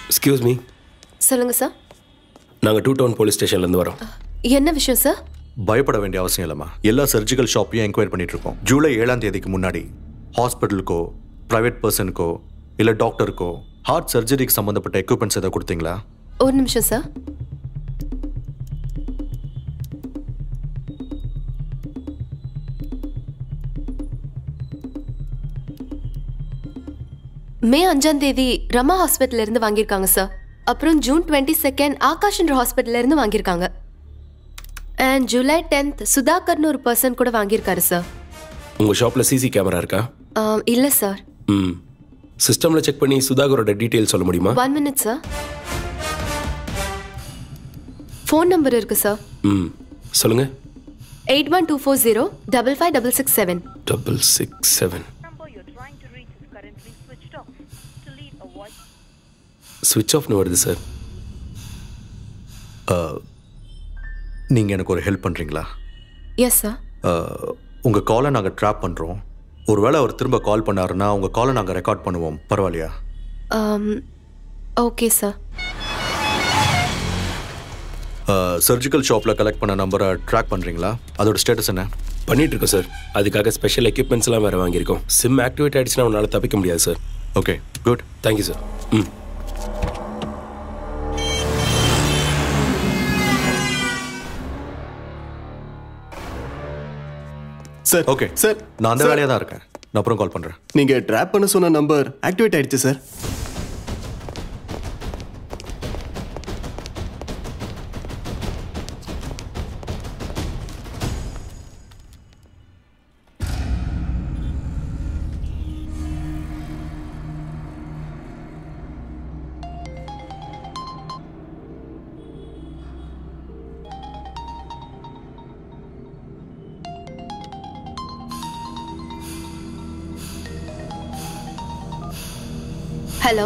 Excuse me சொல்லுங்க sir நாங்கள் two town police ஸ்டேஷன்லேருந்து வரோம் என்ன விஷயம் சார் பயப்பட வேண்டிய அவசியம் இல்லைம்மா எல்லா சர்ஜிக்கல் ஷாப்பையும் என்கொயரி பண்ணிட்டு இருக்கோம் ஜூலை ஏழாம் தேதிக்கு முன்னாடி ஹாஸ்பிட்டலுக்கோ ப்ரைவேட் பர்சனுக்கோ இல்லை டாக்டருக்கோ ஹார்ட் சர்ஜரிக்கு சம்மந்தப்பட்ட எக்யூப்மெண்ட்ஸ் எதாவது கொடுத்தீங்களா ஒரு நிமிஷம் சார் மே அஞ்சாம் தேதி ரமா ஹாஸ்பிட்டல்ல இருந்து வாங்கியிருக்காங்க சார் அப்புறம் ஜூன் டுவெண்ட்டி செகண்ட் ஆகாஷ்ன்ற ஹாஸ்பிட்டல்ல இருந்து வாங்கியிருக்காங்க அண்ட் ஜூலை டென்த் சுதாகர்னு ஒரு பர்சன் கூட வாங்கியிருக்காரு சார் உங்கள் ஷாப்பில் சிசி கேமரா இருக்கா இல்லை சார் ம் சிஸ்டமில் செக் பண்ணி சுதாகரோட டீட்டெயில் சொல்ல முடியுமா one minute sir phone number இருக்கு சார் ம் சொல்லுங்கள் eight one two four zero double five double six seven double six seven number you're trying to reach is currently switched off. To leave a voice ஸ்விட்ச் ஆஃப்னு வருது sir நீங்கள் எனக்கு ஒரு help பண்ணுறீங்களா yes sir உங்கள் காலை நாங்கள் ட்ராப் பண்ணுறோம் ஒருவேளை அவர் திரும்ப கால் பண்ணாருன்னா உங்கள் காலை நாங்கள் ரெக்கார்ட் பண்ணுவோம் பரவாயில்லையா ஓகே சார் சர்ஜிக்கல் ஷாப்பில் கலெக்ட் பண்ண நம்பரை ட்ராக் பண்ணுறீங்களா அதோட ஸ்டேட்டஸ் என்ன பண்ணிட்டு இருக்கோம் சார் அதுக்காக ஸ்பெஷல் எக்யூப்மெண்ட்ஸ் எல்லாம் வேறு வாங்கியிருக்கோம் சிம் ஆக்டிவேட் ஆயிடுச்சுன்னா உன்னால் தப்பிக்க முடியாது sir okay good thank you sir ம் சார் ஓகே சார் நான் அந்த சார், வேலையாக தான் இருக்கேன் நான் அப்புறம் கால் பண்ணுறேன் நீங்க ட்ராப் பண்ண சொன்ன நம்பர் ஆக்டிவேட் ஆயிடுச்சு சார் ஹலோ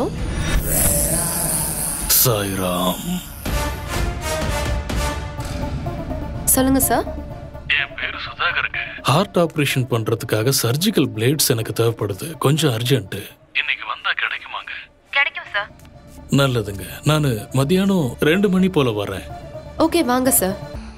சாய்ராம் சொல்லுங்க சார் என் பேரு சுதாகருங்க ஹார்ட் ஆபரேஷன் பண்றதுக்காக சர்ஜிக்கல் பிளேட்ஸ் எனக்கு தேவைப்படுது கொஞ்சம் அர்ஜென்ட் இன்னைக்கு வந்தா கிடைக்குமாங்க கிடைக்கும் சார் நல்லதுங்க நான் மதியானம் ரெண்டு மணி போல வரேன் ஓகே வாங்க சார்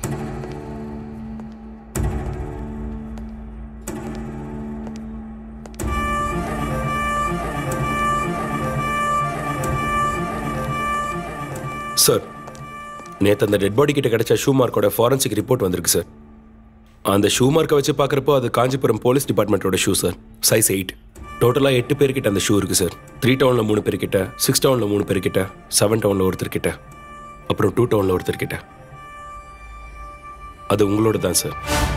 சார் நேற்று அந்த டெட் பாடி கிட்ட கிடைச்ச ஷூ மார்க்கோட ஃபாரன்சிக் ரிப்போர்ட் வந்திருக்கு சார் அந்த ஷூ மார்க்கை வச்சு பார்க்குறப்போ அது காஞ்சிபுரம் போலீஸ் டிபார்ட்மெண்ட்டோட ஷூ சார் சைஸ் எயிட் டோட்டலாக எட்டு பேர்கிட்ட அந்த ஷூ இருக்குது சார் த்ரீ டவுனில் மூணு பேர்கிட்ட சிக்ஸ் டவுனில் மூணு பேர்கிட்ட செவன் டவுனில் ஒருத்தர்கிட்ட அப்புறம் டூ டவுனில் ஒருத்தர்கிட்ட அது உங்களோட தான் சார்